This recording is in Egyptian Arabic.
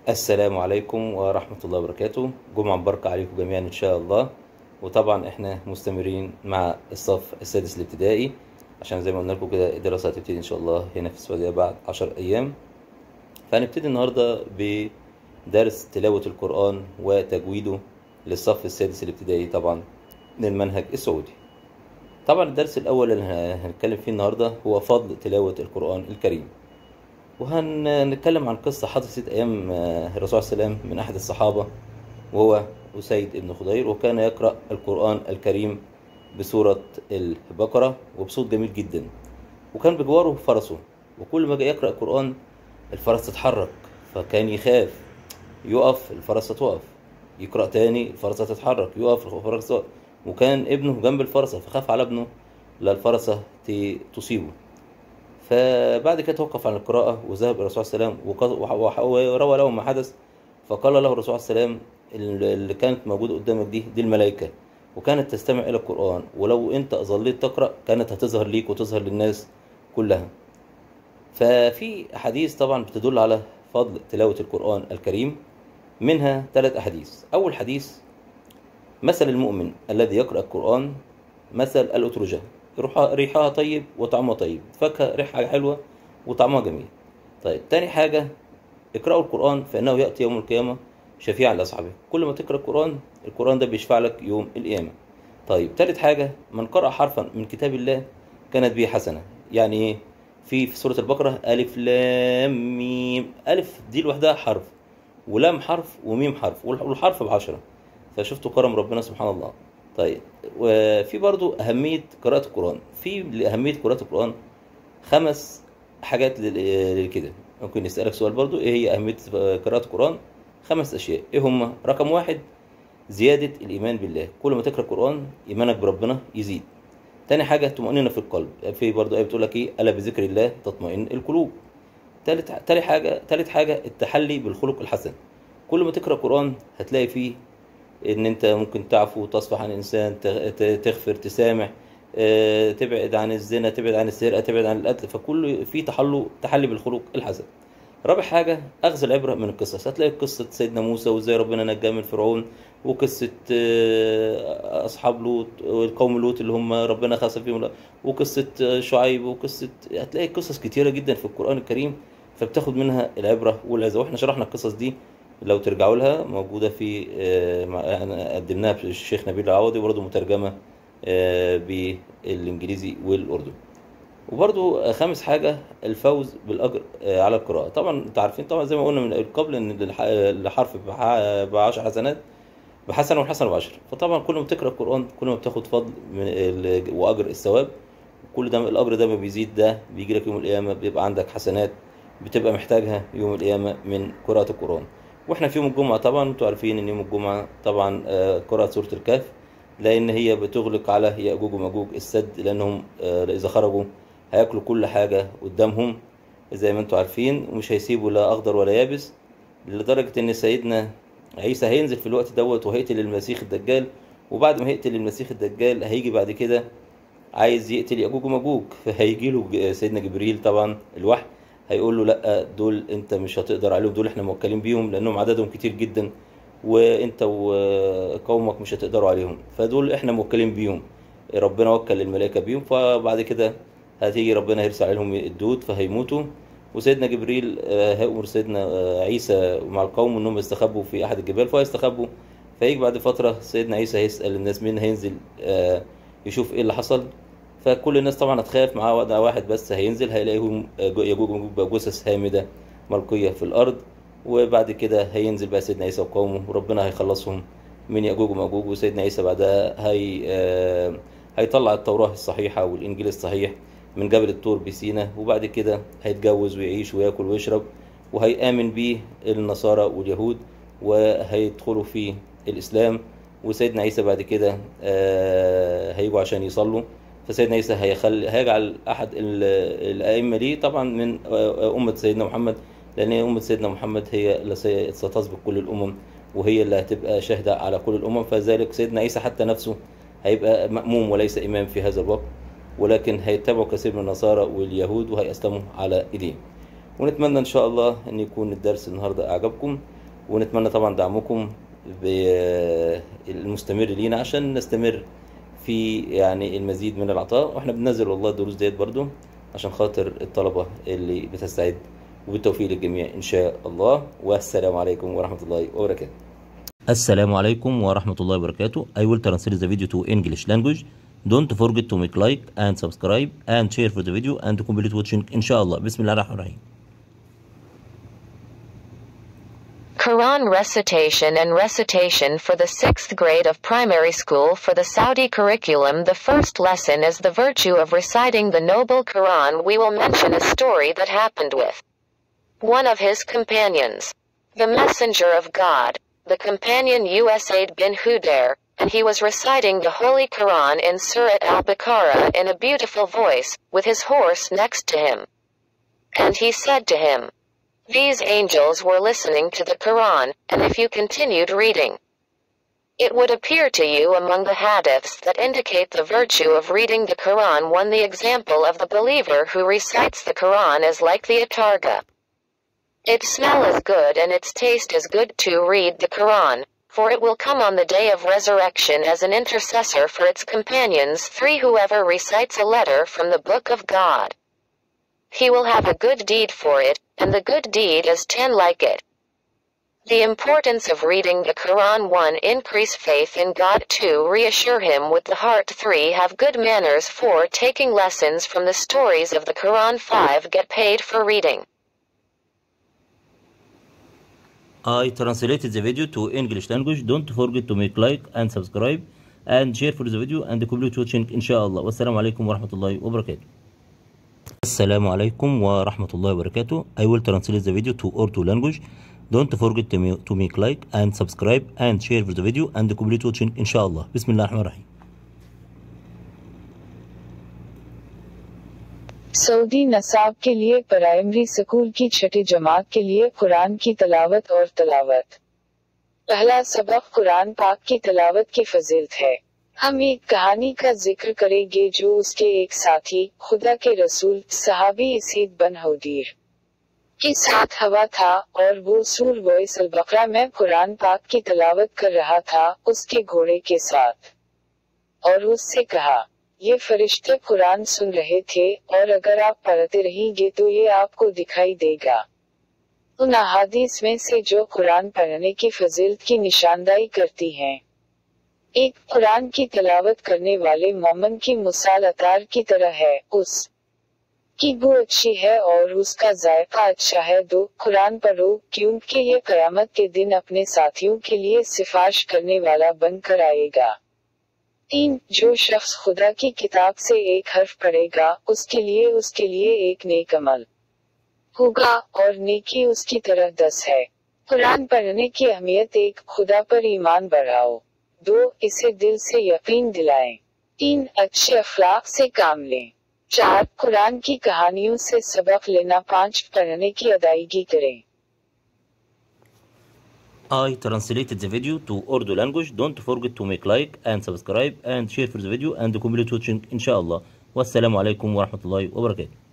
السلام عليكم ورحمة الله وبركاته جمعة مباركة عليكم جميعا إن شاء الله وطبعا إحنا مستمرين مع الصف السادس الابتدائي عشان زي ما قلنا لكم كده الدراسة هتبتدي إن شاء الله هنا في السعودية بعد عشر أيام فهنبتدي النهاردة بدرس تلاوة القرآن وتجويده للصف السادس الابتدائي طبعا للمنهج السعودي طبعا الدرس الأول اللي هنتكلم فيه النهاردة هو فضل تلاوة القرآن الكريم وهنتكلم عن قصة حدثت أيام الرسول صلى الله عليه وسلم من أحد الصحابة وهو أسيد بن خضير وكان يقرأ القرآن الكريم بسورة البقرة وبصوت جميل جدا وكان بجواره فرسه وكل ما جاء يقرأ القرآن الفرس تتحرك فكان يخاف يقف الفرسة تقف يقرأ تاني الفرسة تتحرك يقف الفرسة تقف وكان ابنه جنب الفرسة فخاف على ابنه لا الفرسة تصيبه فبعد كده توقف عن القراءة وذهب الرسول صلى الله عليه وسلم وروى له ما حدث فقال له الرسول صلى الله عليه وسلم اللي كانت موجودة قدامك دي دي الملائكة وكانت تستمع إلى القرآن ولو أنت ظليت تقرأ كانت هتظهر ليك وتظهر للناس كلها ففي أحاديث طبعا بتدل على فضل تلاوة القرآن الكريم منها ثلاث أحاديث أول حديث مثل المؤمن الذي يقرأ القرآن مثل الأترجة ريحها طيب وطعمها طيب فاكهة ريحها حلوة وطعمها جميل طيب تاني حاجة اقرأوا القرآن فإنه يأتي يوم القيامة شفيعا لأصحابه كل ما تقرأ القرآن القرآن ده بيشفع لك يوم القيامة طيب تالت حاجة من قرأ حرفا من كتاب الله كانت به حسنة يعني ايه في في سورة البقرة ألف لام ميم ألف دي لوحدها حرف ولام حرف وميم حرف والحرف بعشرة فشفتوا كرم ربنا سبحان الله طيب وفي برضو أهمية قراءة القرآن في لأهمية قراءة القرآن خمس حاجات لكده ممكن نسألك سؤال برضو إيه هي أهمية قراءة القرآن خمس أشياء إيه هم رقم واحد زيادة الإيمان بالله كل ما تقرأ القرآن إيمانك بربنا يزيد تاني حاجة طمأنينة في القلب في برضو آية بتقول لك إيه ألا بذكر الله تطمئن القلوب تالت تالت حاجة تالت حاجة التحلي بالخلق الحسن كل ما تقرأ القرآن هتلاقي فيه ان انت ممكن تعفو تصفح عن الانسان تغفر تسامح تبعد عن الزنا تبعد عن السرقه تبعد عن القتل فكل في تحلو تحلي بالخلق الحسن رابع حاجة أخذ العبرة من القصص هتلاقي قصة سيدنا موسى وإزاي ربنا نجاه من فرعون وقصة أصحاب لوط والقوم لوط اللي هم ربنا خسف فيهم وقصة شعيب وقصة هتلاقي قصص كتيرة جدا في القرآن الكريم فبتاخد منها العبرة والعزة وإحنا شرحنا القصص دي لو ترجعوا لها موجودة في يعني قدمناها بالشيخ نبيل العوضي وبرضه مترجمة بالإنجليزي والأردن وبرضه خامس حاجة الفوز بالأجر على القراءة طبعا انتوا عارفين طبعا زي ما قلنا من قبل ان الحرف بعشر حسنات بحسنة والحسنة بعشر فطبعا كل ما بتقرأ القرآن كل ما بتاخد فضل من وأجر الثواب كل ده الأجر ده ما بيزيد ده بيجي لك يوم القيامة بيبقى عندك حسنات بتبقى محتاجها يوم القيامة من قراءة القرآن واحنا في يوم الجمعة طبعا انتوا عارفين ان يوم الجمعة طبعا قراءة سورة الكهف لان هي بتغلق على يأجوج ومأجوج السد لانهم اذا خرجوا هياكلوا كل حاجة قدامهم زي ما انتوا عارفين ومش هيسيبوا لا اخضر ولا يابس لدرجة ان سيدنا عيسى هينزل في الوقت دوت وهيقتل المسيح الدجال وبعد ما هيقتل المسيح الدجال هيجي بعد كده عايز يقتل يأجوج ومأجوج فهيجي له سيدنا جبريل طبعا الوحي هيقول له لا دول انت مش هتقدر عليهم دول احنا موكلين بيهم لانهم عددهم كتير جدا وانت وقومك مش هتقدروا عليهم فدول احنا موكلين بيهم ربنا وكل الملائكه بيهم فبعد كده هتيجي ربنا هيرسل عليهم الدود فهيموتوا وسيدنا جبريل هيأمر سيدنا عيسى مع القوم انهم يستخبوا في احد الجبال فهيستخبوا فيجي بعد فتره سيدنا عيسى هيسال الناس مين هينزل يشوف ايه اللي حصل فكل الناس طبعا هتخاف معاه واحد بس هينزل هيلاقيهم يجوج وماجوج بجثث هامده ملقيه في الارض وبعد كده هينزل بقى سيدنا عيسى وقومه وربنا هيخلصهم من ياجوج وماجوج وسيدنا عيسى بعدها هي هيطلع التوراه الصحيحه والانجيل الصحيح من جبل الطور بسينا وبعد كده هيتجوز ويعيش وياكل ويشرب وهيآمن بيه النصارى واليهود وهيدخلوا في الإسلام وسيدنا عيسى بعد كده هيجوا عشان يصلوا فسيدنا عيسى هيخلي هيجعل احد الائمه ليه طبعا من امه سيدنا محمد لان امه سيدنا محمد هي اللي ستسبق كل الامم وهي اللي هتبقى شاهده على كل الامم فذلك سيدنا عيسى حتى نفسه هيبقى مأموم وليس امام في هذا الوقت ولكن هيتبعوا كثير من النصارى واليهود وهيسلموا على ايديهم ونتمنى ان شاء الله ان يكون الدرس النهارده اعجبكم ونتمنى طبعا دعمكم ب- المستمر لينا عشان نستمر في يعني المزيد من العطاء واحنا بننزل والله الدروس ديت برضو عشان خاطر الطلبة اللي بتستعد وبالتوفيق للجميع إن شاء الله والسلام عليكم ورحمة الله وبركاته السلام عليكم ورحمة الله وبركاته I will translate the video to English language Don't forget to make like and subscribe and share for the video and complete watching إن شاء الله بسم الله الرحمن الرحيم Quran recitation and recitation for the sixth grade of primary school for the Saudi curriculum. The first lesson is the virtue of reciting the noble Quran. We will mention a story that happened with one of his companions, the Messenger of God. The companion Usaid bin Hudair, and he was reciting the Holy Quran in Surat al-Baqarah in a beautiful voice, with his horse next to him. And he said to him, these angels were listening to the Quran, and if you continued reading, it would appear to you among the hadiths that indicate the virtue of reading the Quran. One, the example of the believer who recites the Quran is like the atarga. Its smell is good and its taste is good to read the Quran, for it will come on the day of resurrection as an intercessor for its companions. 3. Whoever recites a letter from the book of God, he will have a good deed for it, and the good deed is ten like it. The importance of reading the Quran 1. Increase faith in God 2. Reassure him with the heart 3. Have good manners 4. Taking lessons from the stories of the Quran 5. Get paid for reading. I translated the video to English language. Don't forget to make like and subscribe and share for the video and complete watching إن شاء الله والسلام عليكم ورحمة الله وبركاته السلام عليكم ورحمة الله وبركاته I will translate the video to Urdu language Don't forget to, me, to make like and subscribe and share for the video and complete watching إن شاء الله بسم الله الرحمن الرحيم Saudi नसाब के लिए primary school की छठी जमात के लिए कुरान की तलावत और तलावत पहला सबक कुरान पाक की तलावत की फजीलत है हम एक कहानी का जिक्र करेंगे जो उसके एक साथी खुदा के रसूल सहाबी इसीद बन हदीर के साथ हवा था और वो सूर वोइस अल बकरा में कुरान पाक की तलावत कर रहा था उसके घोड़े के साथ और उससे कहा ये फरिश्ते कुरान सुन रहे थे और अगर आप पढ़ते रहेंगे तो ये आपको दिखाई देगा उन अहादीस में से जो कुरान पढ़ने की फजीलत की निशानदाही करती हैं एक कुरान की तलावत करने वाले मोमन की मिसाल अतार की तरह है उस की बू अच्छी है और उसका जायका अच्छा है दो कुरान पढ़ो क्योंकि ये कयामत के दिन अपने साथियों के लिए सिफारिश करने वाला बनकर आएगा तीन जो शख्स खुदा की किताब से एक हर्फ पढ़ेगा उसके लिए उसके लिए एक नेक अमल होगा और नेकी उसकी तरह दस है कुरान पढ़ने की अहमियत एक खुदा पर ईमान बढ़ाओ दो इसे दिल से यकीन दिलाएं तीन अच्छे अखलाक से काम लें चार कुरान की कहानियों से सबक लेना पाँच पढ़ने की अदायगी करें I translated the video to Urdu language. Don't forget to make like and subscribe and share for the video and complete watching إن شاء الله والسلام عليكم ورحمة الله وبركاته